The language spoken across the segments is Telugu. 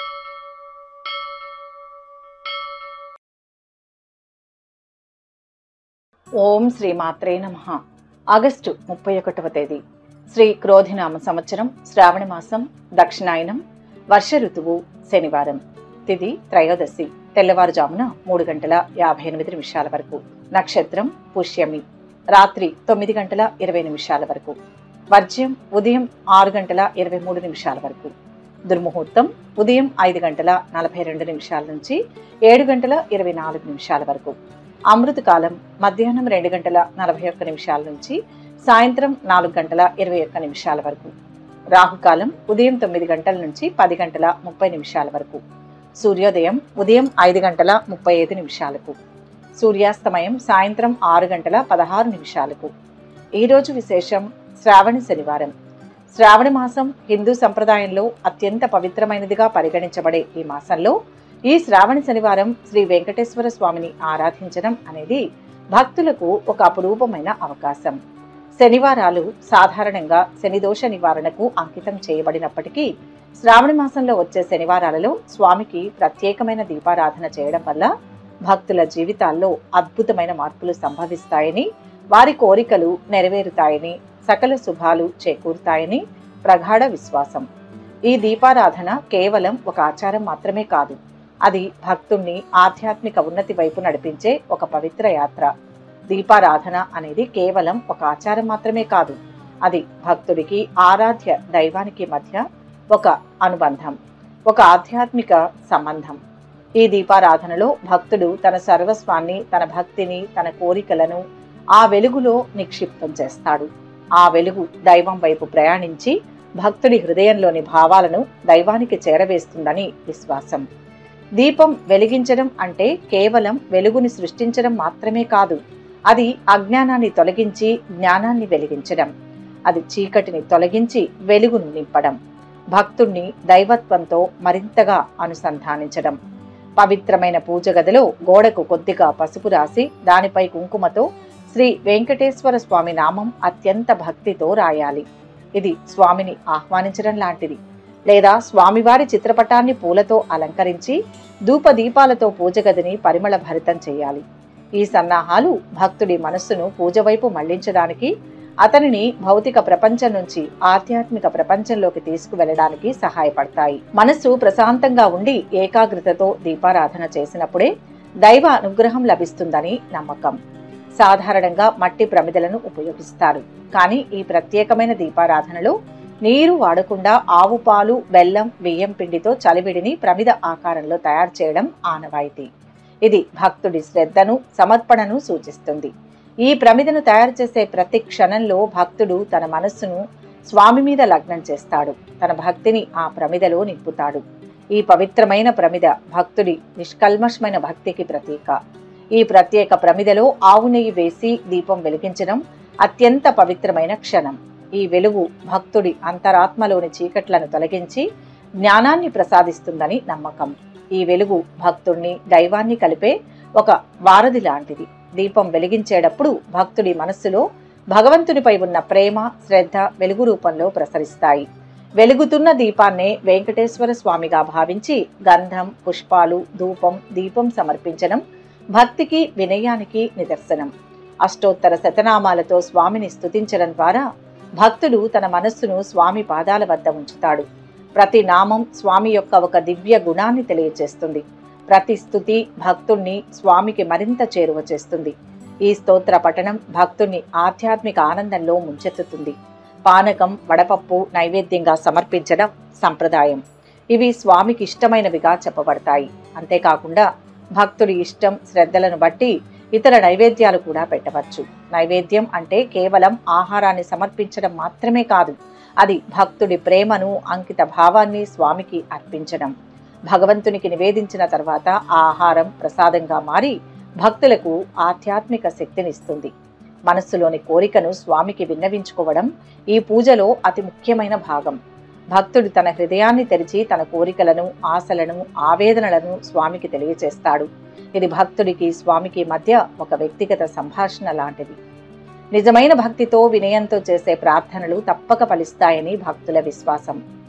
ఓం శ్రీ మాత్రే నమ ఆగస్టు ముప్పై ఒకటవ తేదీ శ్రీ క్రోధినామ సంవత్సరం శ్రావణ మాసం దక్షిణాయనం వర్ష ఋతువు శనివారం తిథి త్రయోదశి తెల్లవారుజామున మూడు గంటల యాభై ఎనిమిది నిమిషాల వరకు నక్షత్రం పుష్యమి రాత్రి తొమ్మిది గంటల ఇరవై నిమిషాల వరకు వర్జ్యం ఉదయం ఆరు గంటల ఇరవై మూడు నిమిషాల వరకు దుర్ముహూర్తం ఉదయం ఐదు గంటల నలభై రెండు నిమిషాల నుంచి ఏడు గంటల ఇరవై నాలుగు నిమిషాల వరకు అమృతకాలం మధ్యాహ్నం రెండు గంటల నలభై ఒక్క నిమిషాల నుంచి సాయంత్రం నాలుగు గంటల ఇరవై ఒక్క నిమిషాల వరకు రాహుకాలం ఉదయం తొమ్మిది గంటల నుంచి పది గంటల ముప్పై నిమిషాల వరకు సూర్యోదయం ఉదయం ఐదు గంటల ముప్పై ఐదు నిమిషాలకు సూర్యాస్తమయం సాయంత్రం ఆరు గంటల పదహారు నిమిషాలకు ఈరోజు విశేషం శ్రావణ శనివారం శ్రావణ మాసం హిందూ సంప్రదాయంలో అత్యంత పవిత్రమైనదిగా పరిగణించబడే ఈ మాసంలో ఈ శ్రావణ శనివారం శ్రీ వెంకటేశ్వర స్వామిని ఆరాధించడం అనేది భక్తులకు ఒక అపురూపమైన అవకాశం శనివారాలు సాధారణంగా శనిదోష నివారణకు అంకితం చేయబడినప్పటికీ శ్రావణ మాసంలో వచ్చే శనివారాలలో స్వామికి ప్రత్యేకమైన దీపారాధన చేయడం వల్ల భక్తుల జీవితాల్లో అద్భుతమైన మార్పులు సంభవిస్తాయని వారి కోరికలు నెరవేరుతాయని సకల శుభాలు చేకూరుతాయని ప్రగాఢ విశ్వాసం ఈ దీపారాధన కేవలం ఒక ఆచారం మాత్రమే కాదు అది భక్తుణ్ణి ఆధ్యాత్మిక ఉన్నతి వైపు నడిపించే ఒక పవిత్ర యాత్ర దీపారాధన అనేది కేవలం ఒక ఆచారం మాత్రమే కాదు అది భక్తుడికి ఆరాధ్య దైవానికి మధ్య ఒక అనుబంధం ఒక ఆధ్యాత్మిక సంబంధం ఈ దీపారాధనలో భక్తుడు తన సర్వస్వాన్ని తన భక్తిని తన కోరికలను ఆ వెలుగులో నిక్షిప్తం చేస్తాడు ఆ వెలుగు దైవం వైపు ప్రయాణించి భక్తుడి హృదయంలోని భావాలను దైవానికి చేరవేస్తుందని విశ్వాసం దీపం వెలిగించడం అంటే కేవలం వెలుగుని సృష్టించడం మాత్రమే కాదు అది అజ్ఞానాన్ని తొలగించి జ్ఞానాన్ని వెలిగించడం అది చీకటిని తొలగించి వెలుగును నింపడం భక్తుణ్ణి దైవత్వంతో మరింతగా అనుసంధానించడం పవిత్రమైన పూజ గదిలో గోడకు కొద్దిగా పసుపు రాసి దానిపై కుంకుమతో శ్రీ వెంకటేశ్వర స్వామి నామం అత్యంత భక్తితో రాయాలి ఇది స్వామిని ఆహ్వానించడం లాంటిది లేదా స్వామివారి చిత్రపటాన్ని పూలతో అలంకరించి ధూప దీపాలతో పూజ గదిని పరిమళ భరితం చేయాలి ఈ సన్నాహాలు భక్తుడి మనస్సును పూజ వైపు మళ్లించడానికి అతనిని భౌతిక ప్రపంచం నుంచి ఆధ్యాత్మిక ప్రపంచంలోకి తీసుకువెళ్ళడానికి సహాయపడతాయి మనస్సు ప్రశాంతంగా ఉండి ఏకాగ్రతతో దీపారాధన చేసినప్పుడే దైవ అనుగ్రహం లభిస్తుందని నమ్మకం సాధారణంగా మట్టి ప్రమిదలను ఉపయోగిస్తారు కానీ ఈ ప్రత్యేకమైన దీపారాధనలో నీరు వాడకుండా ఆవు పాలు బెల్లం బియ్యం పిండితో చలివిడిని ప్రమిద ఆకారంలో తయారు చేయడం ఆనవాయితీ ఇది భక్తుడి శ్రద్ధను సమర్పణను సూచిస్తుంది ఈ ప్రమిదను తయారు చేసే ప్రతి క్షణంలో భక్తుడు తన మనస్సును స్వామి మీద లగ్నం చేస్తాడు తన భక్తిని ఆ ప్రమిదలో నింపుతాడు ఈ పవిత్రమైన ప్రమిద భక్తుడి నిష్కల్మషమైన భక్తికి ప్రతీక ఈ ప్రత్యేక ప్రమిదలో ఆవు నెయ్యి వేసి దీపం వెలిగించడం అత్యంత పవిత్రమైన క్షణం ఈ వెలుగు భక్తుడి అంతరాత్మలోని చీకట్లను తొలగించి జ్ఞానాన్ని ప్రసాదిస్తుందని నమ్మకం ఈ వెలుగు భక్తుణ్ణి దైవాన్ని కలిపే ఒక వారధి లాంటిది దీపం వెలిగించేటప్పుడు భక్తుడి మనస్సులో భగవంతునిపై ఉన్న ప్రేమ శ్రద్ధ వెలుగు రూపంలో ప్రసరిస్తాయి వెలుగుతున్న దీపాన్నే వెంకటేశ్వర స్వామిగా భావించి గంధం పుష్పాలు ధూపం దీపం సమర్పించడం భక్తికి వినయానికి నిదర్శనం అష్టోత్తర శతనామాలతో స్వామిని స్తుతించడం ద్వారా భక్తుడు తన మనస్సును స్వామి పాదాల వద్ద ఉంచుతాడు ప్రతి నామం స్వామి యొక్క ఒక దివ్య గుణాన్ని తెలియచేస్తుంది ప్రతి స్థుతి భక్తుణ్ణి స్వామికి మరింత చేరువ చేస్తుంది ఈ స్తోత్ర పఠనం భక్తుణ్ణి ఆధ్యాత్మిక ఆనందంలో ముంచెత్తుతుంది పానకం వడపప్పు నైవేద్యంగా సమర్పించడం సంప్రదాయం ఇవి స్వామికి ఇష్టమైనవిగా చెప్పబడతాయి అంతేకాకుండా భక్తుడి ఇష్టం శ్రద్ధలను బట్టి ఇతర నైవేద్యాలు కూడా పెట్టవచ్చు నైవేద్యం అంటే కేవలం ఆహారాన్ని సమర్పించడం మాత్రమే కాదు అది భక్తుడి ప్రేమను అంకిత భావాన్ని స్వామికి అర్పించడం భగవంతునికి నివేదించిన తర్వాత ఆ ఆహారం ప్రసాదంగా మారి భక్తులకు ఆధ్యాత్మిక శక్తినిస్తుంది మనస్సులోని కోరికను స్వామికి విన్నవించుకోవడం ఈ పూజలో అతి ముఖ్యమైన భాగం భక్తుడు తన హృదయాన్ని తెరిచి తన కోరికలను ఆశలను ఆవేదనలను స్వామికి తెలియచేస్తాడు ఇది భక్తుడికి స్వామికి మధ్య ఒక వ్యక్తిగత సంభాషణ లాంటిది నిజమైన భక్తితో వినయంతో చేసే ప్రార్థనలు తప్పక ఫలిస్తాయని భక్తుల విశ్వాసం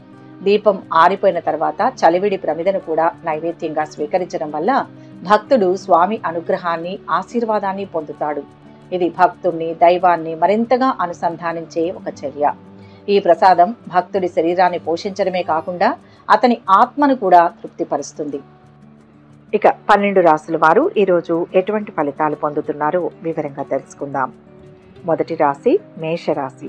దీపం ఆరిపోయిన తర్వాత చలివిడి ప్రమిదను కూడా నైవేద్యంగా స్వీకరించడం వల్ల భక్తుడు స్వామి అనుగ్రహాన్ని ఆశీర్వాదాన్ని పొందుతాడు ఇది భక్తుణ్ణి దైవాన్ని మరింతగా అనుసంధానించే ఒక చర్య ఈ ప్రసాదం భక్తుడి శరీరాన్ని పోషించడమే కాకుండా అతని ఆత్మను కూడా తృప్తిపరుస్తుంది ఇక పన్నెండు రాసుల వారు ఈరోజు ఎటువంటి ఫలితాలు పొందుతున్నారో వివరంగా తెలుసుకుందాం మొదటి రాశి మేషరాశి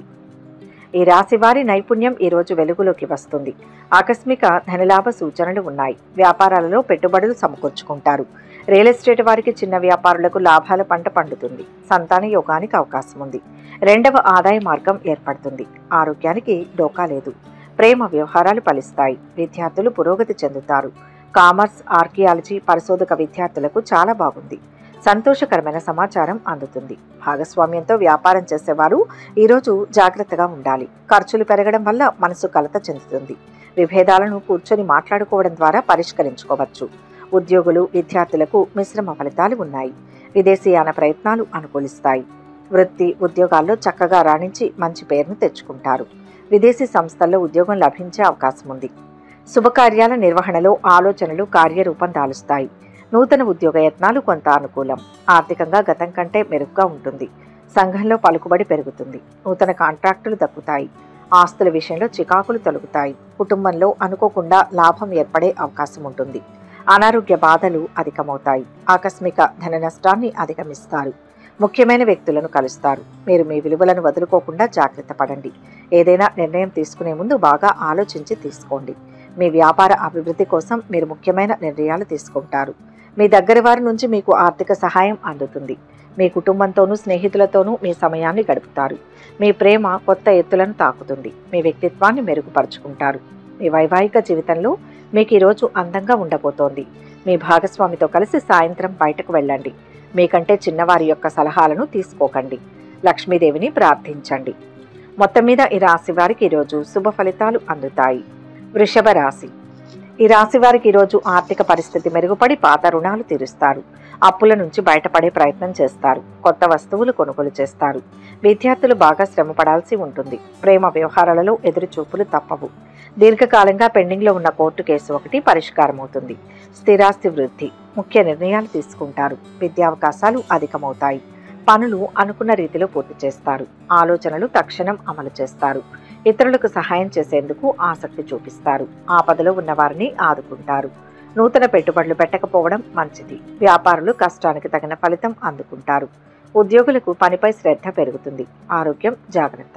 ఈ రాశి వారి నైపుణ్యం ఈ రోజు వెలుగులోకి వస్తుంది ఆకస్మిక ధనలాభ సూచనలు ఉన్నాయి వ్యాపారాలలో పెట్టుబడులు సమకూర్చుకుంటారు రియల్ ఎస్టేట్ వారికి చిన్న వ్యాపారులకు లాభాల పంట పండుతుంది సంతాన యోగానికి అవకాశం ఉంది రెండవ ఆదాయ మార్గం ఏర్పడుతుంది ఆరోగ్యానికి డోకా లేదు ప్రేమ వ్యవహారాలు ఫలిస్తాయి విద్యార్థులు పురోగతి చెందుతారు కామర్స్ ఆర్కియాలజీ పరిశోధక విద్యార్థులకు చాలా బాగుంది సంతోషకరమైన సమాచారం అందుతుంది భాగస్వామ్యంతో వ్యాపారం చేసేవారు ఈరోజు జాగ్రత్తగా ఉండాలి ఖర్చులు పెరగడం వల్ల మనసు కలత చెందుతుంది విభేదాలను కూర్చొని మాట్లాడుకోవడం ద్వారా పరిష్కరించుకోవచ్చు ఉద్యోగులు విద్యార్థులకు మిశ్రమ ఫలితాలు ఉన్నాయి విదేశీయాన ప్రయత్నాలు అనుకూలిస్తాయి వృత్తి ఉద్యోగాల్లో చక్కగా రాణించి మంచి పేరును తెచ్చుకుంటారు విదేశీ సంస్థల్లో ఉద్యోగం లభించే అవకాశం ఉంది శుభకార్యాల నిర్వహణలో ఆలోచనలు కార్యరూపం దాలుస్తాయి నూతన ఉద్యోగ యత్నాలు కొంత అనుకూలం ఆర్థికంగా గతం కంటే మెరుగ్గా ఉంటుంది సంఘంలో పలుకుబడి పెరుగుతుంది నూతన కాంట్రాక్టులు దక్కుతాయి ఆస్తుల విషయంలో చికాకులు తొలగుతాయి కుటుంబంలో అనుకోకుండా లాభం ఏర్పడే అవకాశం ఉంటుంది అనారోగ్య బాధలు అధికమవుతాయి ఆకస్మిక ధన నష్టాన్ని అధిగమిస్తారు ముఖ్యమైన వ్యక్తులను కలుస్తారు మీరు మీ విలువలను వదులుకోకుండా జాగ్రత్త పడండి ఏదైనా నిర్ణయం తీసుకునే ముందు బాగా ఆలోచించి తీసుకోండి మీ వ్యాపార అభివృద్ధి కోసం మీరు ముఖ్యమైన నిర్ణయాలు తీసుకుంటారు మీ దగ్గర వారి నుంచి మీకు ఆర్థిక సహాయం అందుతుంది మీ కుటుంబంతోనూ స్నేహితులతోనూ మీ సమయాన్ని గడుపుతారు మీ ప్రేమ కొత్త ఎత్తులను తాకుతుంది మీ వ్యక్తిత్వాన్ని మెరుగుపరుచుకుంటారు మీ వైవాహిక జీవితంలో మీకు ఈరోజు అందంగా ఉండబోతోంది మీ భాగస్వామితో కలిసి సాయంత్రం బయటకు వెళ్ళండి మీకంటే చిన్నవారి యొక్క సలహాలను తీసుకోకండి లక్ష్మీదేవిని ప్రార్థించండి మొత్తం మీద ఈ రాశి వారికి ఈరోజు శుభ ఫలితాలు అందుతాయి వృషభ రాశి ఈ రాశి వారికి ఈరోజు ఆర్థిక పరిస్థితి మెరుగుపడి పాత రుణాలు తీరుస్తారు అప్పుల నుంచి బయటపడే ప్రయత్నం చేస్తారు కొత్త వస్తువులు కొనుగోలు చేస్తారు విద్యార్థులు బాగా శ్రమ పడాల్సి ఉంటుంది ప్రేమ వ్యవహారాలలో ఎదురు చూపులు తప్పవు దీర్ఘకాలంగా పెండింగ్లో ఉన్న కోర్టు కేసు ఒకటి పరిష్కారం అవుతుంది స్థిరాస్తి వృద్ధి ముఖ్య నిర్ణయాలు తీసుకుంటారు విద్యావకాశాలు అధికమవుతాయి పనులు అనుకున్న రీతిలో పూర్తి చేస్తారు ఆలోచనలు తక్షణం అమలు చేస్తారు ఇతరులకు సహాయం చేసేందుకు ఆసక్తి చూపిస్తారు ఆపదలో ఉన్న వారిని ఆదుకుంటారు నూతన పెట్టుబడులు పెట్టకపోవడం మంచిది వ్యాపారులు కష్టానికి తగిన ఫలితం అందుకుంటారు ఉద్యోగులకు పనిపై శ్రద్ధ పెరుగుతుంది ఆరోగ్యం జాగ్రత్త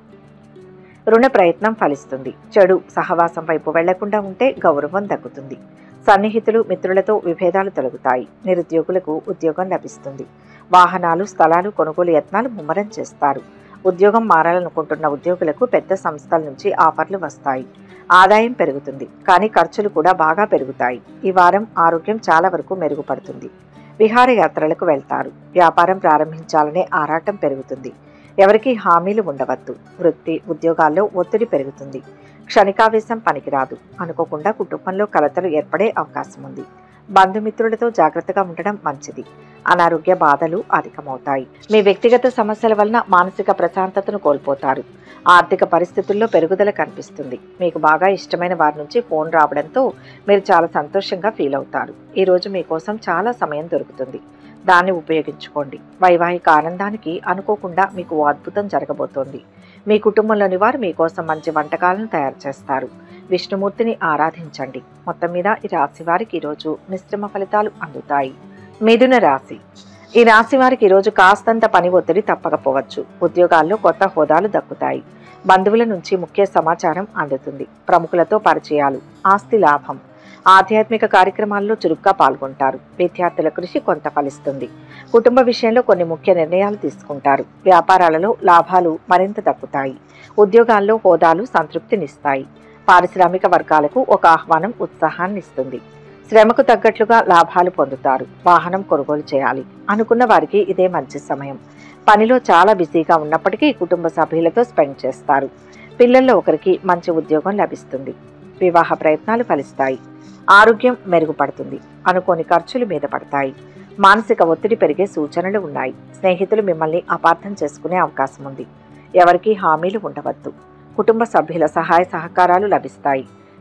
రుణ ప్రయత్నం ఫలిస్తుంది చెడు సహవాసం వైపు వెళ్లకుండా ఉంటే గౌరవం దక్కుతుంది సన్నిహితులు మిత్రులతో విభేదాలు తొలగుతాయి నిరుద్యోగులకు ఉద్యోగం లభిస్తుంది వాహనాలు స్థలాలు కొనుగోలు యత్నాలు ముమ్మరం చేస్తారు ఉద్యోగం మారాలనుకుంటున్న ఉద్యోగులకు పెద్ద సంస్థల నుంచి ఆఫర్లు వస్తాయి ఆదాయం పెరుగుతుంది కానీ ఖర్చులు కూడా బాగా పెరుగుతాయి ఈ వారం ఆరోగ్యం చాలా వరకు మెరుగుపడుతుంది విహారయాత్రలకు వెళ్తారు వ్యాపారం ప్రారంభించాలనే ఆరాటం పెరుగుతుంది ఎవరికి హామీలు ఉండవద్దు వృత్తి ఉద్యోగాల్లో ఒత్తిడి పెరుగుతుంది క్షణికావేశం పనికిరాదు అనుకోకుండా కుటుంబంలో కలతలు ఏర్పడే అవకాశం ఉంది బంధుమిత్రులతో జాగ్రత్తగా ఉండడం మంచిది అనారోగ్య బాధలు అధికమవుతాయి మీ వ్యక్తిగత సమస్యల వలన మానసిక ప్రశాంతతను కోల్పోతారు ఆర్థిక పరిస్థితుల్లో పెరుగుదల కనిపిస్తుంది మీకు బాగా ఇష్టమైన వారి నుంచి ఫోన్ రావడంతో మీరు చాలా సంతోషంగా ఫీల్ అవుతారు ఈ రోజు మీకోసం చాలా సమయం దొరుకుతుంది దాన్ని ఉపయోగించుకోండి వైవాహిక ఆనందానికి అనుకోకుండా మీకు ఓ అద్భుతం జరగబోతోంది మీ కుటుంబంలోని వారు మీకోసం మంచి వంటకాలను తయారు చేస్తారు విష్ణుమూర్తిని ఆరాధించండి మొత్తం మీద ఈ రాశి వారికి ఈరోజు మిశ్రమ ఫలితాలు అందుతాయి మిథున రాశి ఈ రాశి వారికి ఈరోజు కాస్తంత పని ఒత్తిడి తప్పకపోవచ్చు ఉద్యోగాల్లో కొత్త హోదాలు దక్కుతాయి బంధువుల నుంచి ముఖ్య సమాచారం అందుతుంది ప్రముఖులతో పరిచయాలు ఆస్తి లాభం ఆధ్యాత్మిక కార్యక్రమాల్లో చురుగ్గా పాల్గొంటారు విద్యార్థుల కృషి కొంత ఫలిస్తుంది కుటుంబ విషయంలో కొన్ని ముఖ్య నిర్ణయాలు తీసుకుంటారు వ్యాపారాలలో లాభాలు మరింత దక్కుతాయి ఉద్యోగాల్లో హోదాలు సంతృప్తినిస్తాయి పారిశ్రామిక వర్గాలకు ఒక ఆహ్వానం ఉత్సాహాన్ని ఇస్తుంది శ్రమకు తగ్గట్లుగా లాభాలు పొందుతారు వాహనం కొనుగోలు చేయాలి అనుకున్న వారికి ఇదే మంచి సమయం పనిలో చాలా బిజీగా ఉన్నప్పటికీ కుటుంబ సభ్యులతో స్పెండ్ చేస్తారు పిల్లల్లో ఒకరికి మంచి ఉద్యోగం లభిస్తుంది వివాహ ప్రయత్నాలు ఫలిస్తాయి ఆరోగ్యం మెరుగుపడుతుంది అనుకోని ఖర్చులు మీద పడతాయి మానసిక ఒత్తిడి పెరిగే సూచనలు ఉన్నాయి స్నేహితులు మిమ్మల్ని అపార్థం చేసుకునే అవకాశం ఉంది ఎవరికీ హామీలు ఉండవద్దు కుటుంబ సభ్యుల సహాయ సహకారాలు లభిస్తాయి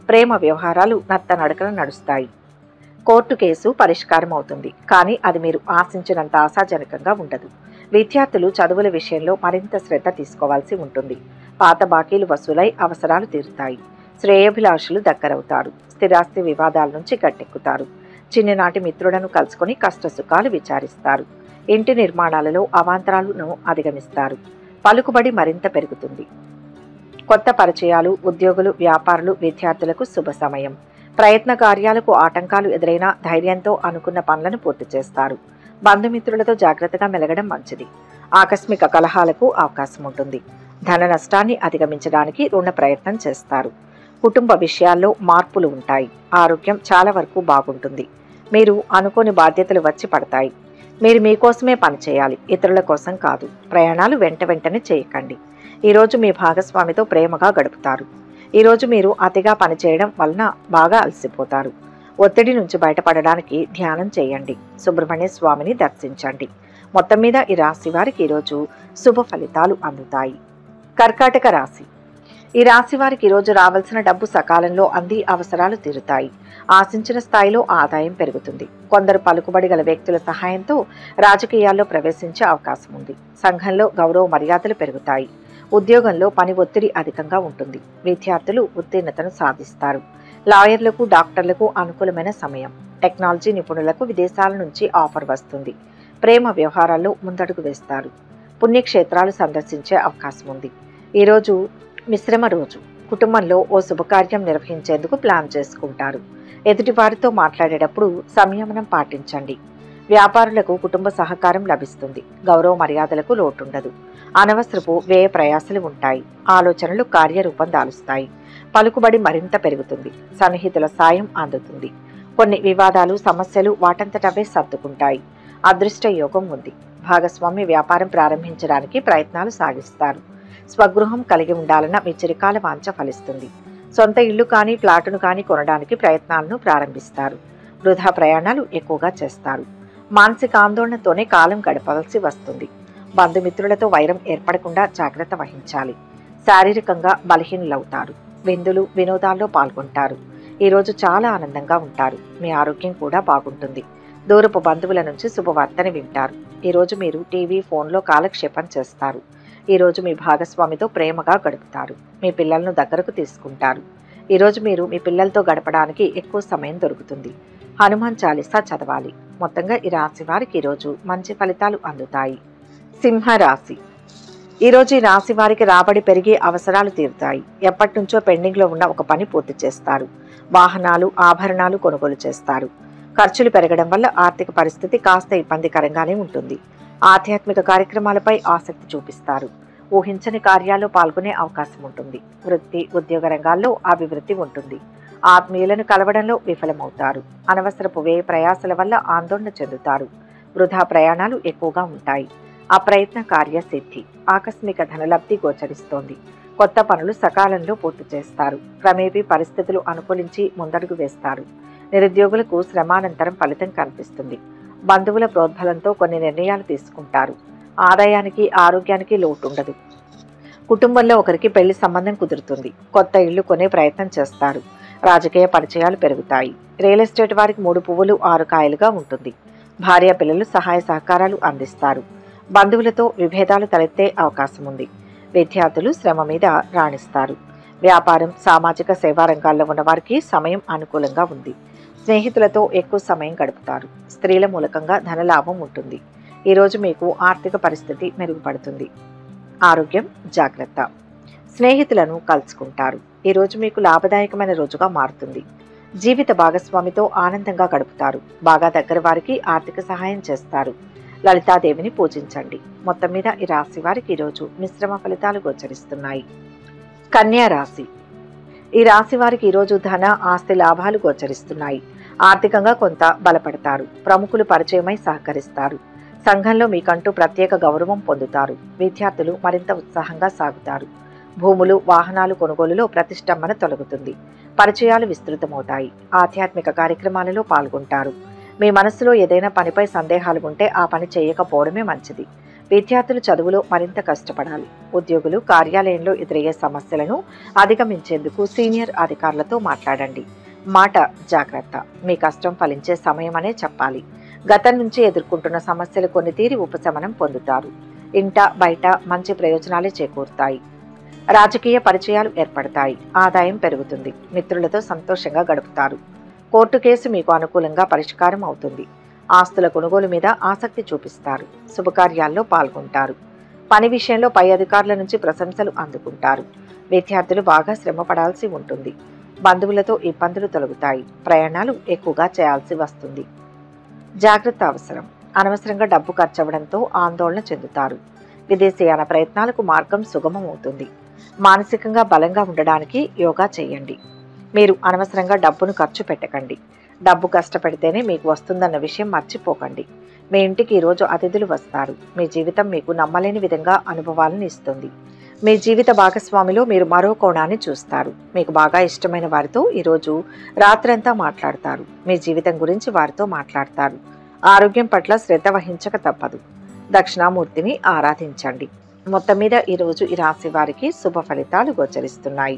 ప్రేమ వ్యవహారాలు నత్తనడకన నడుస్తాయి కోర్టు కేసు పరిష్కారం అవుతుంది కానీ అది మీరు ఆశించినంత ఆశాజనకంగా ఉండదు విద్యార్థులు చదువుల విషయంలో మరింత శ్రద్ధ తీసుకోవాల్సి ఉంటుంది పాత బాకీలు వసూలై అవసరాలు తీరుతాయి శ్రేయభిలాషులు దగ్గరవుతారు స్థిరాస్తి వివాదాల నుంచి గట్టెక్కుతారు చిన్ననాటి మిత్రులను కలుసుకొని కష్టసుఖాలు విచారిస్తారు ఇంటి నిర్మాణాలలో అవాంతరాలను అధిగమిస్తారు పలుకుబడి మరింత పెరుగుతుంది కొత్త పరిచయాలు ఉద్యోగులు వ్యాపారులు విద్యార్థులకు శుభ సమయం ప్రయత్న కార్యాలకు ఆటంకాలు ఎదురైనా ధైర్యంతో అనుకున్న పనులను పూర్తి చేస్తారు బంధుమిత్రులతో జాగ్రత్తగా మెలగడం మంచిది ఆకస్మిక కలహాలకు అవకాశం ఉంటుంది ధన నష్టాన్ని అధిగమించడానికి రుణ ప్రయత్నం చేస్తారు కుటుంబ విషయాల్లో మార్పులు ఉంటాయి ఆరోగ్యం చాలా వరకు బాగుంటుంది మీరు అనుకోని బాధ్యతలు వచ్చి పడతాయి మీరు మీకోసమే పనిచేయాలి ఇతరుల కోసం కాదు ప్రయాణాలు వెంట వెంటనే చేయకండి ఈరోజు మీ భాగస్వామితో ప్రేమగా గడుపుతారు ఈరోజు మీరు అతిగా పనిచేయడం వలన బాగా అలసిపోతారు ఒత్తిడి నుంచి బయటపడడానికి ధ్యానం చేయండి సుబ్రహ్మణ్య స్వామిని దర్శించండి మొత్తం మీద ఈ రాశి వారికి ఈరోజు శుభ ఫలితాలు అందుతాయి కర్కాటక రాశి ఈ రాశి వారికి ఈరోజు రావాల్సిన డబ్బు సకాలంలో అంది అవసరాలు తీరుతాయి ఆశించిన స్థాయిలో ఆదాయం పెరుగుతుంది కొందరు పలుకుబడి గల వ్యక్తుల సహాయంతో రాజకీయాల్లో ప్రవేశించే అవకాశం ఉంది సంఘంలో గౌరవ మర్యాదలు పెరుగుతాయి ఉద్యోగంలో పని ఒత్తిడి అధికంగా ఉంటుంది విద్యార్థులు ఉత్తీర్ణతను సాధిస్తారు లాయర్లకు డాక్టర్లకు అనుకూలమైన సమయం టెక్నాలజీ నిపుణులకు విదేశాల నుంచి ఆఫర్ వస్తుంది ప్రేమ వ్యవహారాల్లో ముందడుగు వేస్తారు పుణ్యక్షేత్రాలు సందర్శించే అవకాశం ఉంది ఈరోజు మిశ్రమ రోజు కుటుంబంలో ఓ శుభకార్యం నిర్వహించేందుకు ప్లాన్ చేసుకుంటారు ఎదుటివారితో మాట్లాడేటప్పుడు సంయమనం పాటించండి వ్యాపారులకు కుటుంబ సహకారం లభిస్తుంది గౌరవ మర్యాదలకు లోటుండదు అనవసరపు వ్యయ ప్రయాసలు ఉంటాయి ఆలోచనలు కార్యరూపం దాలుస్తాయి పలుకుబడి మరింత పెరుగుతుంది సన్నిహితుల సాయం అందుతుంది కొన్ని వివాదాలు సమస్యలు వాటంతటవే సర్దుకుంటాయి అదృష్ట యోగం ఉంది భాగస్వామి వ్యాపారం ప్రారంభించడానికి ప్రయత్నాలు సాగిస్తారు స్వగృహం కలిగి ఉండాలన్న మీ చిరకాల వాంఛ ఫలిస్తుంది సొంత ఇల్లు కానీ ప్లాటును కానీ కొనడానికి ప్రయత్నాలను ప్రారంభిస్తారు వృధా ప్రయాణాలు ఎక్కువగా చేస్తారు మానసిక ఆందోళనతోనే కాలం గడపవలసి వస్తుంది బంధుమిత్రులతో వైరం ఏర్పడకుండా జాగ్రత్త వహించాలి శారీరకంగా బలహీనులవుతారు విందులు వినోదాల్లో పాల్గొంటారు ఈరోజు చాలా ఆనందంగా ఉంటారు మీ ఆరోగ్యం కూడా బాగుంటుంది దూరపు బంధువుల నుంచి శుభవార్తని వింటారు ఈరోజు మీరు టీవీ ఫోన్లో కాలక్షేపం చేస్తారు ఈరోజు మీ భాగస్వామితో ప్రేమగా గడుపుతారు మీ పిల్లలను దగ్గరకు తీసుకుంటారు ఈరోజు మీరు మీ పిల్లలతో గడపడానికి ఎక్కువ సమయం దొరుకుతుంది హనుమాన్ చాలీసా చదవాలి మొత్తంగా ఈ రాశి వారికి ఈరోజు మంచి ఫలితాలు అందుతాయి సింహ రాశి ఈరోజు ఈ రాశి వారికి రాబడి పెరిగి అవసరాలు తీరుతాయి ఎప్పటి నుంచో పెండింగ్లో ఉన్న ఒక పని పూర్తి చేస్తారు వాహనాలు ఆభరణాలు కొనుగోలు చేస్తారు ఖర్చులు పెరగడం వల్ల ఆర్థిక పరిస్థితి కాస్త ఇబ్బందికరంగానే ఉంటుంది ఆధ్యాత్మిక కార్యక్రమాలపై ఆసక్తి చూపిస్తారు ఊహించని కార్యాల్లో పాల్గొనే అవకాశం ఉంటుంది వృత్తి ఉద్యోగ రంగాల్లో అభివృద్ధి ఉంటుంది ఆత్మీయులను కలవడంలో విఫలమవుతారు అనవసరపు వ్యయ ప్రయాసల వల్ల ఆందోళన చెందుతారు వృధా ప్రయాణాలు ఎక్కువగా ఉంటాయి అప్రయత్న కార్యసిద్ధి ఆకస్మిక ధనలబ్ధి గోచరిస్తోంది కొత్త పనులు సకాలంలో పూర్తి చేస్తారు క్రమేపీ పరిస్థితులు అనుకూలించి ముందడుగు వేస్తారు నిరుద్యోగులకు శ్రమానంతరం ఫలితం కనిపిస్తుంది బంధువుల ప్రోద్బలంతో కొన్ని నిర్ణయాలు తీసుకుంటారు ఆదాయానికి ఆరోగ్యానికి లోటు ఉండదు కుటుంబంలో ఒకరికి పెళ్లి సంబంధం కుదురుతుంది కొత్త ఇల్లు కొనే ప్రయత్నం చేస్తారు రాజకీయ పరిచయాలు పెరుగుతాయి రియల్ ఎస్టేట్ వారికి మూడు పువ్వులు ఆరు కాయలుగా ఉంటుంది భార్య పిల్లలు సహాయ సహకారాలు అందిస్తారు బంధువులతో విభేదాలు తలెత్తే అవకాశం ఉంది విద్యార్థులు శ్రమ మీద రాణిస్తారు వ్యాపారం సామాజిక సేవా రంగాల్లో ఉన్న వారికి సమయం అనుకూలంగా ఉంది స్నేహితులతో ఎక్కువ సమయం గడుపుతారు స్త్రీల మూలకంగా ధనలాభం ఉంటుంది ఈరోజు మీకు ఆర్థిక పరిస్థితి మెరుగుపడుతుంది ఆరోగ్యం జాగ్రత్త స్నేహితులను కలుసుకుంటారు ఈరోజు మీకు లాభదాయకమైన రోజుగా మారుతుంది జీవిత భాగస్వామితో ఆనందంగా గడుపుతారు బాగా దగ్గర వారికి ఆర్థిక సహాయం చేస్తారు లలితాదేవిని పూజించండి మొత్తం మీద ఈ రాశి వారికి ఈరోజు మిశ్రమ ఫలితాలు గోచరిస్తున్నాయి కన్యా రాశి ఈ రాశి వారికి ఈరోజు ధన ఆస్తి లాభాలు గోచరిస్తున్నాయి ఆర్థికంగా కొంత బలపడతారు ప్రముఖులు పరిచయమై సహకరిస్తారు సంఘంలో మీకంటూ ప్రత్యేక గౌరవం పొందుతారు విద్యార్థులు మరింత ఉత్సాహంగా సాగుతారు భూములు వాహనాలు కొనుగోలులో ప్రతిష్టంభన తొలగుతుంది పరిచయాలు విస్తృతమవుతాయి ఆధ్యాత్మిక కార్యక్రమాలలో పాల్గొంటారు మీ మనసులో ఏదైనా పనిపై సందేహాలు ఉంటే ఆ పని చేయకపోవడమే మంచిది విద్యార్థులు చదువులో మరింత కష్టపడాలి ఉద్యోగులు కార్యాలయంలో ఎదురయ్యే సమస్యలను అధిగమించేందుకు సీనియర్ అధికారులతో మాట్లాడండి మాట జాగ్రత్త మీ కష్టం ఫలించే సమయం అనే చెప్పాలి గతం నుంచి ఎదుర్కొంటున్న సమస్యలు కొన్ని తీరి ఉపశమనం పొందుతారు ఇంట బయట మంచి ప్రయోజనాలే చేకూరుతాయి రాజకీయ పరిచయాలు ఏర్పడతాయి ఆదాయం పెరుగుతుంది మిత్రులతో సంతోషంగా గడుపుతారు కోర్టు కేసు మీకు అనుకూలంగా పరిష్కారం అవుతుంది ఆస్తుల కొనుగోలు మీద ఆసక్తి చూపిస్తారు శుభకార్యాల్లో పాల్గొంటారు పని విషయంలో పై అధికారుల నుంచి ప్రశంసలు అందుకుంటారు విద్యార్థులు బాగా శ్రమ పడాల్సి ఉంటుంది బంధువులతో ఇబ్బందులు తొలగుతాయి ప్రయాణాలు ఎక్కువగా చేయాల్సి వస్తుంది జాగ్రత్త అవసరం అనవసరంగా డబ్బు ఖర్చవడంతో ఆందోళన చెందుతారు విదేశీయాన ప్రయత్నాలకు మార్గం సుగమం అవుతుంది మానసికంగా బలంగా ఉండడానికి యోగా చేయండి మీరు అనవసరంగా డబ్బును ఖర్చు పెట్టకండి డబ్బు కష్టపెడితేనే మీకు వస్తుందన్న విషయం మర్చిపోకండి మీ ఇంటికి ఈరోజు అతిథులు వస్తారు మీ జీవితం మీకు నమ్మలేని విధంగా అనుభవాలను ఇస్తుంది మీ జీవిత భాగస్వామిలో మీరు మరో కోణాన్ని చూస్తారు మీకు బాగా ఇష్టమైన వారితో ఈరోజు రాత్రంతా మాట్లాడతారు మీ జీవితం గురించి వారితో మాట్లాడతారు ఆరోగ్యం పట్ల శ్రద్ధ వహించక తప్పదు దక్షిణామూర్తిని ఆరాధించండి మొత్తం మీద ఈరోజు ఈ రాశి వారికి శుభ ఫలితాలు గోచరిస్తున్నాయి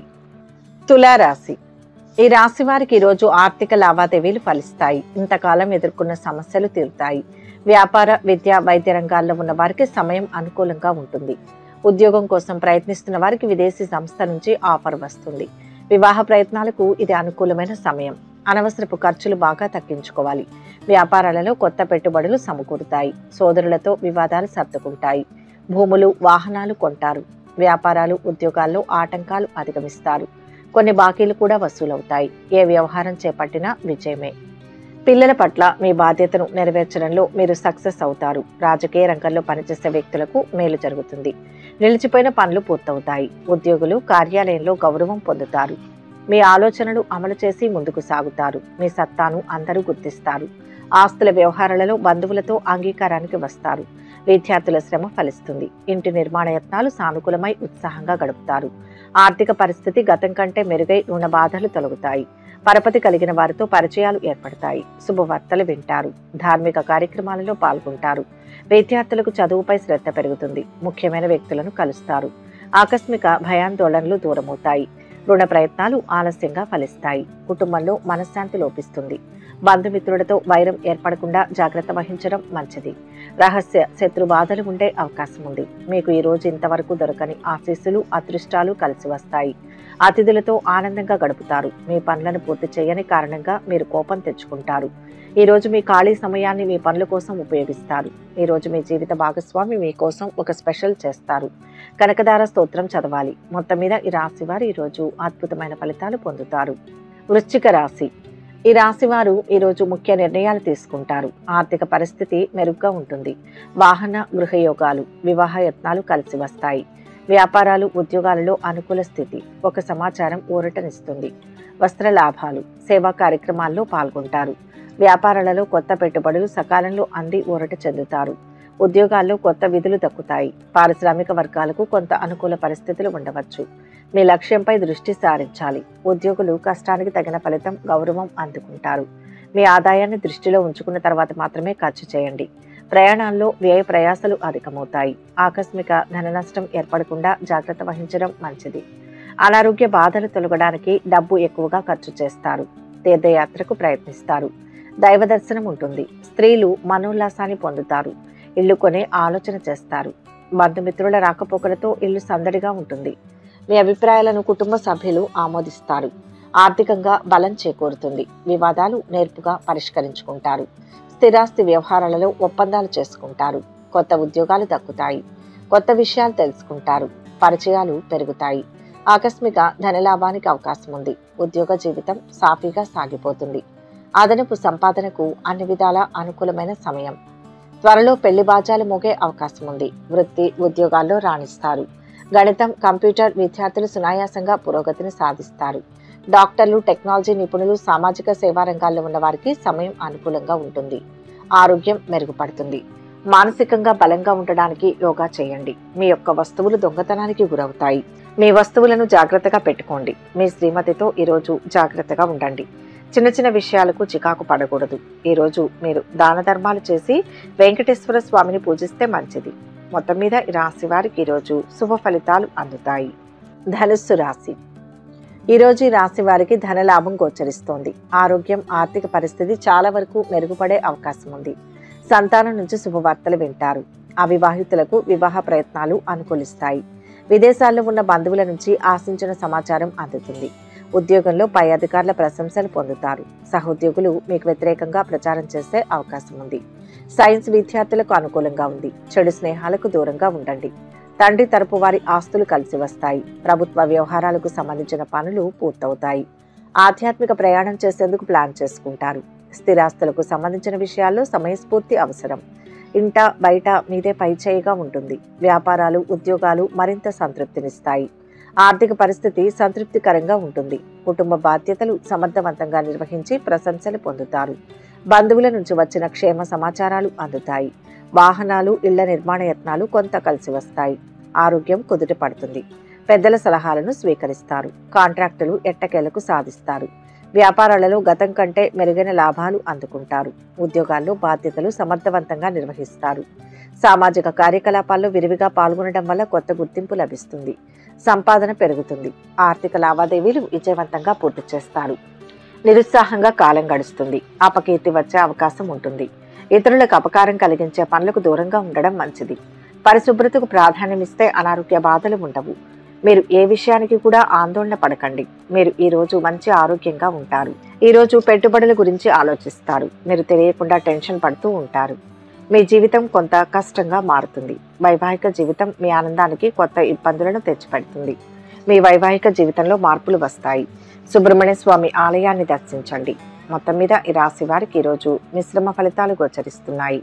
తులారాశి ఈ రాశి వారికి ఈరోజు ఆర్థిక లావాదేవీలు ఫలిస్తాయి ఇంతకాలం ఎదుర్కొన్న సమస్యలు తీరుతాయి వ్యాపార విద్య వైద్య రంగాల్లో ఉన్న వారికి సమయం అనుకూలంగా ఉంటుంది ఉద్యోగం కోసం ప్రయత్నిస్తున్న వారికి విదేశీ సంస్థ నుంచి ఆఫర్ వస్తుంది వివాహ ప్రయత్నాలకు ఇది అనుకూలమైన సమయం అనవసరపు ఖర్చులు బాగా తగ్గించుకోవాలి వ్యాపారాలలో కొత్త పెట్టుబడులు సమకూరుతాయి సోదరులతో వివాదాలు సర్దుకుంటాయి భూములు వాహనాలు కొంటారు వ్యాపారాలు ఉద్యోగాల్లో ఆటంకాలు అధిగమిస్తారు కొన్ని బాకీలు కూడా వసూలవుతాయి ఏ వ్యవహారం చేపట్టినా విజయమే పిల్లల పట్ల మీ బాధ్యతను నెరవేర్చడంలో మీరు సక్సెస్ అవుతారు రాజకీయ రంగంలో పనిచేసే వ్యక్తులకు మేలు జరుగుతుంది నిలిచిపోయిన పనులు పూర్తవుతాయి ఉద్యోగులు కార్యాలయంలో గౌరవం పొందుతారు మీ ఆలోచనలు అమలు చేసి ముందుకు సాగుతారు మీ సత్తాను అందరూ గుర్తిస్తారు ఆస్తుల వ్యవహారాలలో బంధువులతో అంగీకారానికి వస్తారు విద్యార్థుల శ్రమ ఫలిస్తుంది ఇంటి నిర్మాణ యత్నాలు సానుకూలమై ఉత్సాహంగా గడుపుతారు ఆర్థిక పరిస్థితి గతం కంటే మెరుగై రుణ బాధలు తొలగుతాయి పరపతి కలిగిన వారితో పరిచయాలు ఏర్పడతాయి శుభవార్తలు వింటారు ధార్మిక కార్యక్రమాలలో పాల్గొంటారు విద్యార్థులకు చదువుపై శ్రద్ధ పెరుగుతుంది ముఖ్యమైన వ్యక్తులను కలుస్తారు ఆకస్మిక భయాందోళనలు దూరమవుతాయి రుణ ప్రయత్నాలు ఆలస్యంగా ఫలిస్తాయి కుటుంబంలో మనశ్శాంతి లోపిస్తుంది బంధుమిత్రులతో వైరం ఏర్పడకుండా జాగ్రత్త వహించడం మంచిది రహస్య శత్రు బాధలు ఉండే అవకాశం ఉంది మీకు ఈ రోజు ఇంతవరకు దొరకని ఆశీస్సులు అదృష్టాలు కలిసి వస్తాయి అతిథులతో ఆనందంగా గడుపుతారు మీ పనులను పూర్తి చేయని కారణంగా మీరు కోపం తెచ్చుకుంటారు ఈ రోజు మీ ఖాళీ సమయాన్ని మీ పనుల కోసం ఉపయోగిస్తారు ఈ రోజు మీ జీవిత భాగస్వామి మీకోసం ఒక స్పెషల్ చేస్తారు కనకదార స్తోత్రం చదవాలి మొత్తం మీద ఈ రాశి వారు ఈరోజు అద్భుతమైన ఫలితాలు పొందుతారు వృశ్చిక రాశి ఈ రాశి వారు ఈరోజు ముఖ్య నిర్ణయాలు తీసుకుంటారు ఆర్థిక పరిస్థితి మెరుగ్గా ఉంటుంది వాహన గృహయోగాలు వివాహ యత్నాలు కలిసి వస్తాయి వ్యాపారాలు ఉద్యోగాలలో అనుకూల స్థితి ఒక సమాచారం ఊరటనిస్తుంది వస్త్ర లాభాలు సేవా కార్యక్రమాల్లో పాల్గొంటారు వ్యాపారాలలో కొత్త పెట్టుబడులు సకాలంలో అంది ఊరట చెందుతారు ఉద్యోగాల్లో కొత్త విధులు దక్కుతాయి పారిశ్రామిక వర్గాలకు కొంత అనుకూల పరిస్థితులు ఉండవచ్చు మీ లక్ష్యంపై దృష్టి సారించాలి ఉద్యోగులు కష్టానికి తగిన ఫలితం గౌరవం అందుకుంటారు మీ ఆదాయాన్ని దృష్టిలో ఉంచుకున్న తర్వాత మాత్రమే ఖర్చు చేయండి ప్రయాణాల్లో వ్యయ ప్రయాసలు అధికమవుతాయి ఆకస్మిక ధన నష్టం ఏర్పడకుండా జాగ్రత్త వహించడం మంచిది అనారోగ్య బాధలు తొలగడానికి డబ్బు ఎక్కువగా ఖర్చు చేస్తారు తీర్థయాత్రకు ప్రయత్నిస్తారు దైవ దర్శనం ఉంటుంది స్త్రీలు మనోల్లాసాన్ని పొందుతారు ఇల్లు కొనే ఆలోచన చేస్తారు బంధుమిత్రుల రాకపోకలతో ఇల్లు సందడిగా ఉంటుంది మీ అభిప్రాయాలను కుటుంబ సభ్యులు ఆమోదిస్తారు ఆర్థికంగా బలం చేకూరుతుంది వివాదాలు నేర్పుగా పరిష్కరించుకుంటారు స్థిరాస్తి వ్యవహారాలలో ఒప్పందాలు చేసుకుంటారు కొత్త ఉద్యోగాలు దక్కుతాయి కొత్త విషయాలు తెలుసుకుంటారు పరిచయాలు పెరుగుతాయి ఆకస్మిక ధనలాభానికి అవకాశం ఉంది ఉద్యోగ జీవితం సాఫీగా సాగిపోతుంది అదనపు సంపాదనకు అన్ని విధాల అనుకూలమైన సమయం త్వరలో పెళ్లి బాజాలు మోగే అవకాశం ఉంది వృత్తి ఉద్యోగాల్లో రాణిస్తారు గణితం కంప్యూటర్ విద్యార్థులు సునాయాసంగా పురోగతిని సాధిస్తారు డాక్టర్లు టెక్నాలజీ నిపుణులు సామాజిక సేవా రంగాల్లో ఉన్న వారికి సమయం అనుకూలంగా ఉంటుంది ఆరోగ్యం మెరుగుపడుతుంది మానసికంగా బలంగా ఉండడానికి యోగా చేయండి మీ యొక్క వస్తువులు దొంగతనానికి గురవుతాయి మీ వస్తువులను జాగ్రత్తగా పెట్టుకోండి మీ శ్రీమతితో ఈరోజు జాగ్రత్తగా ఉండండి చిన్న చిన్న విషయాలకు చికాకు పడకూడదు ఈరోజు మీరు దాన ధర్మాలు చేసి వెంకటేశ్వర స్వామిని పూజిస్తే మంచిది మొత్తం మీద ఈ రాశి వారికి ఈరోజు శుభ ఫలితాలు అందుతాయి ధనుస్సు రాశి ఈరోజు ఈ రాశి వారికి ధనలాభం గోచరిస్తోంది ఆరోగ్యం ఆర్థిక పరిస్థితి చాలా వరకు మెరుగుపడే అవకాశం ఉంది సంతానం నుంచి శుభవార్తలు వింటారు అవివాహితులకు వివాహ ప్రయత్నాలు అనుకూలిస్తాయి విదేశాల్లో ఉన్న బంధువుల నుంచి ఆశించిన సమాచారం అందుతుంది ఉద్యోగంలో పై అధికారుల ప్రశంసలు పొందుతారు సహోద్యోగులు మీకు వ్యతిరేకంగా ప్రచారం చేసే అవకాశం ఉంది సైన్స్ విద్యార్థులకు అనుకూలంగా ఉంది చెడు స్నేహాలకు దూరంగా ఉండండి తండ్రి తరపు వారి ఆస్తులు కలిసి వస్తాయి ప్రభుత్వ వ్యవహారాలకు సంబంధించిన పనులు పూర్తవుతాయి ఆధ్యాత్మిక ప్రయాణం చేసేందుకు ప్లాన్ చేసుకుంటారు స్థిరాస్తులకు సంబంధించిన విషయాల్లో సమయస్ఫూర్తి అవసరం ఇంట బయట మీదే పైచేయిగా ఉంటుంది వ్యాపారాలు ఉద్యోగాలు మరింత సంతృప్తినిస్తాయి ఆర్థిక పరిస్థితి సంతృప్తికరంగా ఉంటుంది కుటుంబ బాధ్యతలు సమర్థవంతంగా నిర్వహించి ప్రశంసలు పొందుతారు బంధువుల నుంచి వచ్చిన క్షేమ సమాచారాలు అందుతాయి వాహనాలు ఇళ్ల నిర్మాణ యత్నాలు కొంత కలిసి వస్తాయి ఆరోగ్యం కుదుట పడుతుంది పెద్దల సలహాలను స్వీకరిస్తారు కాంట్రాక్టులు ఎట్టకేలకు సాధిస్తారు వ్యాపారాలలో గతం కంటే మెరుగైన లాభాలు అందుకుంటారు ఉద్యోగాల్లో బాధ్యతలు సమర్థవంతంగా నిర్వహిస్తారు సామాజిక కార్యకలాపాల్లో విరివిగా పాల్గొనడం వల్ల కొత్త గుర్తింపు లభిస్తుంది సంపాదన పెరుగుతుంది ఆర్థిక లావాదేవీలు విజయవంతంగా పూర్తి చేస్తారు నిరుత్సాహంగా కాలం గడుస్తుంది అపకీర్తి వచ్చే అవకాశం ఉంటుంది ఇతరులకు అపకారం కలిగించే పనులకు దూరంగా ఉండడం మంచిది పరిశుభ్రతకు ప్రాధాన్యం ఇస్తే అనారోగ్య బాధలు ఉండవు మీరు ఏ విషయానికి కూడా ఆందోళన పడకండి మీరు ఈ రోజు మంచి ఆరోగ్యంగా ఉంటారు ఈ రోజు పెట్టుబడుల గురించి ఆలోచిస్తారు మీరు తెలియకుండా టెన్షన్ పడుతూ ఉంటారు మీ జీవితం కొంత కష్టంగా మారుతుంది వైవాహిక జీవితం మీ ఆనందానికి కొత్త ఇబ్బందులను తెచ్చిపెడుతుంది మీ వైవాహిక జీవితంలో మార్పులు వస్తాయి సుబ్రహ్మణ్య స్వామి ఆలయాన్ని దర్శించండి మొత్తం మీద ఈ రాశి వారికి ఈరోజు మిశ్రమ ఫలితాలు గోచరిస్తున్నాయి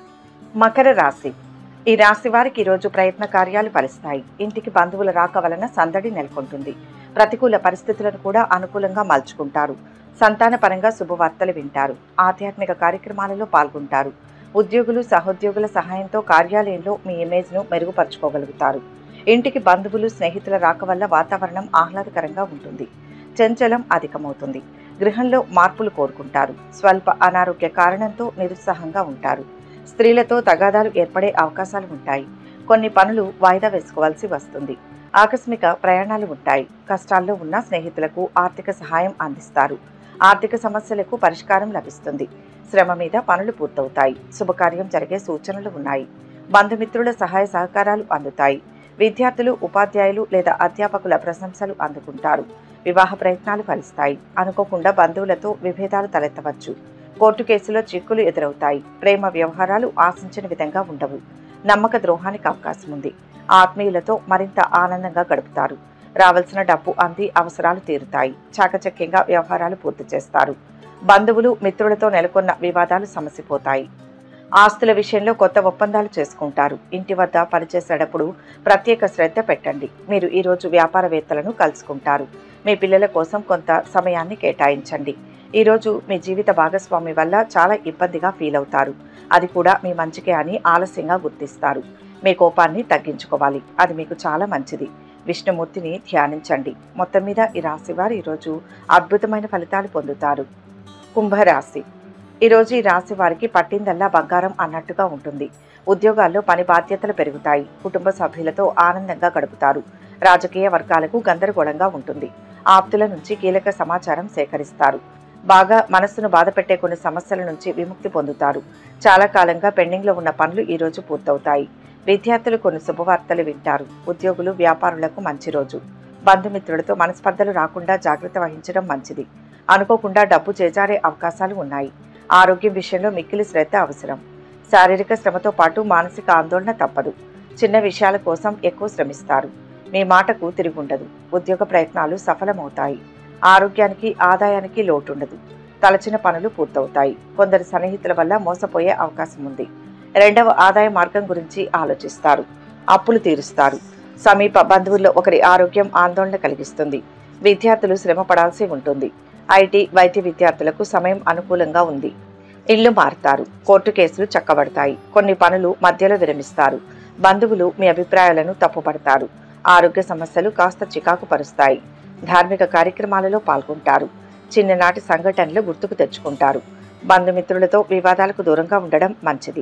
మకర రాశి ఈ రాశి వారికి ఈరోజు ప్రయత్న కార్యాలు ఫలిస్తాయి ఇంటికి బంధువుల రాక వలన సందడి నెలకొంటుంది ప్రతికూల పరిస్థితులను కూడా అనుకూలంగా మలుచుకుంటారు సంతాన పరంగా శుభవార్తలు వింటారు ఆధ్యాత్మిక కార్యక్రమాలలో పాల్గొంటారు ఉద్యోగులు సహోద్యోగుల సహాయంతో కార్యాలయంలో మీ ఇమేజ్ను మెరుగుపరుచుకోగలుగుతారు ఇంటికి బంధువులు స్నేహితుల రాక వల్ల వాతావరణం ఆహ్లాదకరంగా ఉంటుంది చంచలం అధికమవుతుంది గృహంలో మార్పులు కోరుకుంటారు స్వల్ప అనారోగ్య కారణంతో నిరుత్సాహంగా ఉంటారు స్త్రీలతో తగాదాలు ఏర్పడే అవకాశాలు ఉంటాయి కొన్ని పనులు వాయిదా వేసుకోవాల్సి వస్తుంది ఆకస్మిక ప్రయాణాలు ఉంటాయి కష్టాల్లో ఉన్న స్నేహితులకు ఆర్థిక సహాయం అందిస్తారు ఆర్థిక సమస్యలకు పరిష్కారం లభిస్తుంది శ్రమ మీద పనులు పూర్తవుతాయి శుభకార్యం జరిగే సూచనలు ఉన్నాయి బంధుమిత్రుల సహాయ సహకారాలు అందుతాయి విద్యార్థులు ఉపాధ్యాయులు లేదా అధ్యాపకుల ప్రశంసలు అందుకుంటారు వివాహ ప్రయత్నాలు ఫలిస్తాయి అనుకోకుండా బంధువులతో విభేదాలు తలెత్తవచ్చు కోర్టు కేసులో చిక్కులు ఎదురవుతాయి ప్రేమ వ్యవహారాలు ఆశించిన విధంగా ఉండవు నమ్మక ద్రోహానికి అవకాశం ఉంది ఆత్మీయులతో మరింత ఆనందంగా గడుపుతారు రావాల్సిన డబ్బు అంది అవసరాలు తీరుతాయి చాకచక్యంగా వ్యవహారాలు పూర్తి చేస్తారు బంధువులు మిత్రులతో నెలకొన్న వివాదాలు సమసిపోతాయి ఆస్తుల విషయంలో కొత్త ఒప్పందాలు చేసుకుంటారు ఇంటి వద్ద పనిచేసేటప్పుడు ప్రత్యేక శ్రద్ధ పెట్టండి మీరు ఈరోజు వ్యాపారవేత్తలను కలుసుకుంటారు మీ పిల్లల కోసం కొంత సమయాన్ని కేటాయించండి ఈరోజు మీ జీవిత భాగస్వామి వల్ల చాలా ఇబ్బందిగా ఫీల్ అవుతారు అది కూడా మీ మంచికే అని ఆలస్యంగా గుర్తిస్తారు మీ కోపాన్ని తగ్గించుకోవాలి అది మీకు చాలా మంచిది విష్ణుమూర్తిని ధ్యానించండి మొత్తం మీద ఈ రాశి వారు ఈరోజు అద్భుతమైన ఫలితాలు పొందుతారు కుంభరాశి ఈరోజు ఈ రాశి వారికి పట్టిందల్లా బంగారం అన్నట్టుగా ఉంటుంది ఉద్యోగాల్లో పని బాధ్యతలు పెరుగుతాయి కుటుంబ సభ్యులతో ఆనందంగా గడుపుతారు రాజకీయ వర్గాలకు గందరగోళంగా ఉంటుంది ఆప్తుల నుంచి కీలక సమాచారం సేకరిస్తారు బాగా మనస్సును బాధపెట్టే కొన్ని సమస్యల నుంచి విముక్తి పొందుతారు చాలా కాలంగా పెండింగ్లో ఉన్న పనులు ఈ రోజు పూర్తవుతాయి విద్యార్థులు కొన్ని శుభవార్తలు వింటారు ఉద్యోగులు వ్యాపారులకు మంచి రోజు బంధుమిత్రులతో మనస్పర్ధలు రాకుండా జాగ్రత్త వహించడం మంచిది అనుకోకుండా డబ్బు చేజారే అవకాశాలు ఉన్నాయి ఆరోగ్యం విషయంలో మిక్కిలి శ్రద్ధ అవసరం శారీరక శ్రమతో పాటు మానసిక ఆందోళన తప్పదు చిన్న విషయాల కోసం ఎక్కువ శ్రమిస్తారు మీ మాటకు తిరుగుండదు ఉద్యోగ ప్రయత్నాలు సఫలమవుతాయి ఆరోగ్యానికి ఆదాయానికి లోటుండదు తలచిన పనులు పూర్తవుతాయి కొందరు సన్నిహితుల వల్ల మోసపోయే అవకాశం ఉంది రెండవ ఆదాయ మార్గం గురించి ఆలోచిస్తారు అప్పులు తీరుస్తారు సమీప బంధువుల్లో ఒకరి ఆరోగ్యం ఆందోళన కలిగిస్తుంది విద్యార్థులు శ్రమ పడాల్సి ఉంటుంది ఐటీ వైద్య విద్యార్థులకు సమయం అనుకూలంగా ఉంది ఇల్లు మారుతారు కోర్టు కేసులు చక్కబడతాయి కొన్ని పనులు మధ్యలో విరమిస్తారు బంధువులు మీ అభిప్రాయాలను తప్పుపడతారు ఆరోగ్య సమస్యలు కాస్త చికాకు పరుస్తాయి ధార్మిక కార్యక్రమాలలో పాల్గొంటారు చిన్ననాటి సంఘటనలు గుర్తుకు తెచ్చుకుంటారు బంధుమిత్రులతో వివాదాలకు దూరంగా ఉండడం మంచిది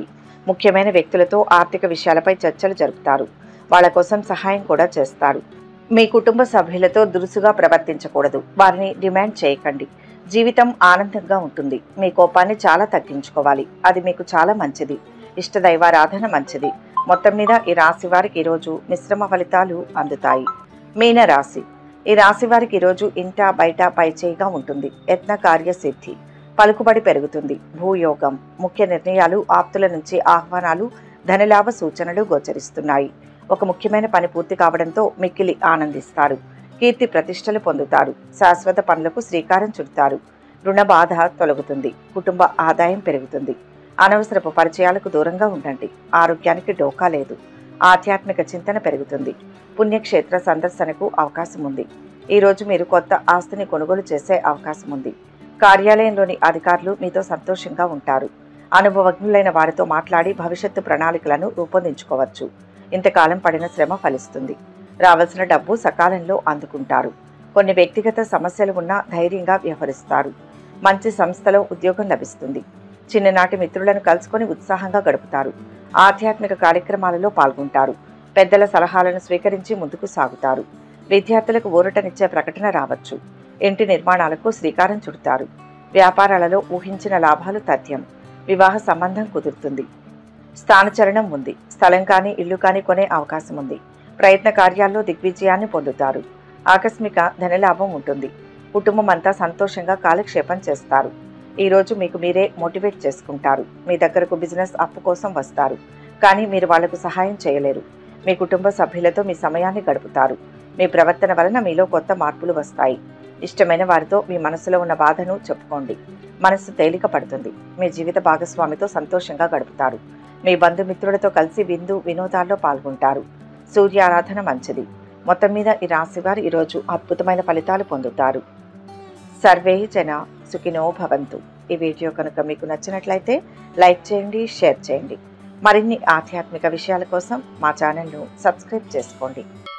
ముఖ్యమైన వ్యక్తులతో ఆర్థిక విషయాలపై చర్చలు జరుపుతారు వాళ్ళ కోసం సహాయం కూడా చేస్తారు మీ కుటుంబ సభ్యులతో దురుసుగా ప్రవర్తించకూడదు వారిని డిమాండ్ చేయకండి జీవితం ఆనందంగా ఉంటుంది మీ కోపాన్ని చాలా తగ్గించుకోవాలి అది మీకు చాలా మంచిది ఇష్ట దైవారాధన మంచిది మొత్తం మీద ఈ రాశి వారికి ఈరోజు మిశ్రమ ఫలితాలు అందుతాయి మీన రాశి ఈ రాశి వారికి ఈరోజు ఇంట బయట పైచేయిగా ఉంటుంది యత్న కార్యసిద్ధి పలుకుబడి పెరుగుతుంది భూయోగం ముఖ్య నిర్ణయాలు ఆప్తుల నుంచి ఆహ్వానాలు ధనలాభ సూచనలు గోచరిస్తున్నాయి ఒక ముఖ్యమైన పని పూర్తి కావడంతో మిక్కిలి ఆనందిస్తారు కీర్తి ప్రతిష్టలు పొందుతారు శాశ్వత పనులకు శ్రీకారం చుడతారు రుణ బాధ తొలగుతుంది కుటుంబ ఆదాయం పెరుగుతుంది అనవసరపు పరిచయాలకు దూరంగా ఉండండి ఆరోగ్యానికి డోకా లేదు ఆధ్యాత్మిక చింతన పెరుగుతుంది పుణ్యక్షేత్ర సందర్శనకు అవకాశం ఉంది ఈరోజు మీరు కొత్త ఆస్తిని కొనుగోలు చేసే అవకాశం ఉంది కార్యాలయంలోని అధికారులు మీతో సంతోషంగా ఉంటారు అనుభవజ్ఞులైన వారితో మాట్లాడి భవిష్యత్తు ప్రణాళికలను రూపొందించుకోవచ్చు ఇంతకాలం పడిన శ్రమ ఫలిస్తుంది రావాల్సిన డబ్బు సకాలంలో అందుకుంటారు కొన్ని వ్యక్తిగత సమస్యలు ఉన్నా ధైర్యంగా వ్యవహరిస్తారు మంచి సంస్థలో ఉద్యోగం లభిస్తుంది చిన్ననాటి మిత్రులను కలుసుకొని ఉత్సాహంగా గడుపుతారు ఆధ్యాత్మిక కార్యక్రమాలలో పాల్గొంటారు పెద్దల సలహాలను స్వీకరించి ముందుకు సాగుతారు విద్యార్థులకు ఊరటనిచ్చే ప్రకటన రావచ్చు ఇంటి నిర్మాణాలకు శ్రీకారం చుడతారు వ్యాపారాలలో ఊహించిన లాభాలు తథ్యం వివాహ సంబంధం కుదురుతుంది స్థానచలనం ఉంది స్థలం కానీ ఇల్లు కానీ కొనే అవకాశం ఉంది ప్రయత్న కార్యాల్లో దిగ్విజయాన్ని పొందుతారు ఆకస్మిక ధనలాభం ఉంటుంది కుటుంబం అంతా సంతోషంగా కాలక్షేపం చేస్తారు ఈ రోజు మీకు మీరే మోటివేట్ చేసుకుంటారు మీ దగ్గరకు బిజినెస్ అప్పు కోసం వస్తారు కానీ మీరు వాళ్లకు సహాయం చేయలేరు మీ కుటుంబ సభ్యులతో మీ సమయాన్ని గడుపుతారు మీ ప్రవర్తన వలన మీలో కొత్త మార్పులు వస్తాయి ఇష్టమైన వారితో మీ మనసులో ఉన్న బాధను చెప్పుకోండి మనస్సు తేలిక పడుతుంది మీ జీవిత భాగస్వామితో సంతోషంగా గడుపుతారు మీ బంధుమిత్రులతో కలిసి విందు వినోదాల్లో పాల్గొంటారు సూర్య ఆరాధన మంచిది మొత్తం మీద ఈ రాశి వారు ఈరోజు అద్భుతమైన ఫలితాలు పొందుతారు సర్వే జన సుఖినో భవంతు ఈ వీడియో కనుక మీకు నచ్చినట్లయితే లైక్ చేయండి షేర్ చేయండి మరిన్ని ఆధ్యాత్మిక విషయాల కోసం మా ఛానల్ను సబ్స్క్రైబ్ చేసుకోండి